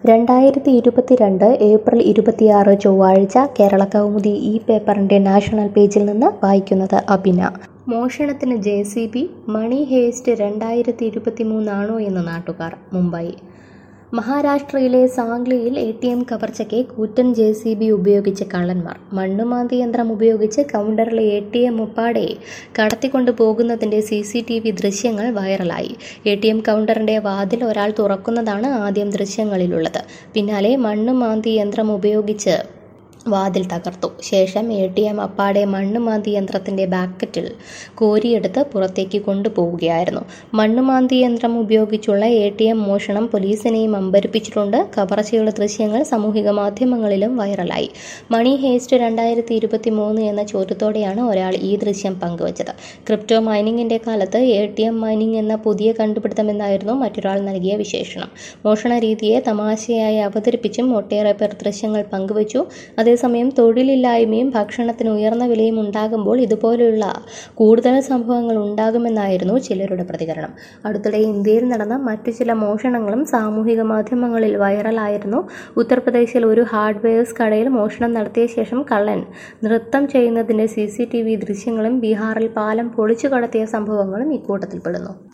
രണ്ടായിരത്തി ഇരുപത്തിരണ്ട് ഏപ്രിൽ ഇരുപത്തിയാറ് ചൊവ്വാഴ്ച കേരള കൗമുദി ഈ പേപ്പറിൻ്റെ നാഷണൽ പേജിൽ നിന്ന് വായിക്കുന്നത് അബിന മോഷണത്തിന് J C B money heist രണ്ടായിരത്തി ഇരുപത്തി മൂന്നാണോ എന്ന് നാട്ടുകാർ മുംബൈ മഹാരാഷ്ട്രയിലെ സാംഗ്ലിയിൽ എ ടി എം കവർച്ചയ്ക്ക് കൂറ്റൻ ജെ സി ബി ഉപയോഗിച്ച് കള്ളന്മാർ മണ്ണുമാന്തി യന്ത്രം ഉപയോഗിച്ച് കൗണ്ടറിലെ എ ടി എം ഉപ്പാടെ കടത്തിക്കൊണ്ടു പോകുന്നതിൻ്റെ സി സി ടി വി ദൃശ്യങ്ങൾ വൈറലായി എ ടി എം കൗണ്ടറിൻ്റെ വാതിൽ ഒരാൾ തുറക്കുന്നതാണ് ആദ്യം ദൃശ്യങ്ങളിലുള്ളത് പിന്നാലെ മണ്ണുമാന്തി യന്ത്രം ഉപയോഗിച്ച് വാതിൽ തകർത്തു ശേഷം എ ടി എം അപ്പാടെ മണ്ണുമാന്തി യന്ത്രത്തിൻ്റെ ബാക്കറ്റിൽ കോരിയെടുത്ത് പുറത്തേക്ക് കൊണ്ടുപോവുകയായിരുന്നു മണ്ണുമാന്തി യന്ത്രം ഉപയോഗിച്ചുള്ള എ ടി എം മോഷണം പോലീസിനെയും അമ്പരിപ്പിച്ചിട്ടുണ്ട് കവർച്ചയുടെ ദൃശ്യങ്ങൾ സാമൂഹിക മാധ്യമങ്ങളിലും വൈറലായി മണി ഹേസ്റ്റ് രണ്ടായിരത്തി ഇരുപത്തി മൂന്ന് എന്ന ചോദ്യത്തോടെയാണ് ഒരാൾ ഈ ദൃശ്യം പങ്കുവച്ചത് ക്രിപ്റ്റോ മൈനിങ്ങിൻ്റെ കാലത്ത് എ ടി എം മൈനിങ് എന്ന പുതിയ കണ്ടുപിടുത്തമെന്നായിരുന്നു മറ്റൊരാൾ നൽകിയ വിശേഷണം മോഷണ രീതിയെ തമാശയായി അവതരിപ്പിച്ചും ഒട്ടേറെ പേർ ദൃശ്യങ്ങൾ പങ്കുവച്ചു അതേസമയം തൊഴിലില്ലായ്മയും ഭക്ഷണത്തിന് ഉയർന്ന വിലയും ഉണ്ടാകുമ്പോൾ ഇതുപോലെയുള്ള കൂടുതൽ സംഭവങ്ങൾ ഉണ്ടാകുമെന്നായിരുന്നു ചിലരുടെ പ്രതികരണം അടുത്തിടെ ഇന്ത്യയിൽ നടന്ന മറ്റു ചില മോഷണങ്ങളും സാമൂഹിക മാധ്യമങ്ങളിൽ വൈറലായിരുന്നു ഉത്തർപ്രദേശിൽ ഒരു ഹാർഡ്വെയർസ് കടയിൽ മോഷണം നടത്തിയ ശേഷം കള്ളൻ നൃത്തം ചെയ്യുന്നതിൻ്റെ സി സി ടി വി ദൃശ്യങ്ങളും ബീഹാറിൽ പാലം പൊളിച്ചു കടത്തിയ സംഭവങ്ങളും ഇക്കൂട്ടത്തിൽപ്പെടുന്നു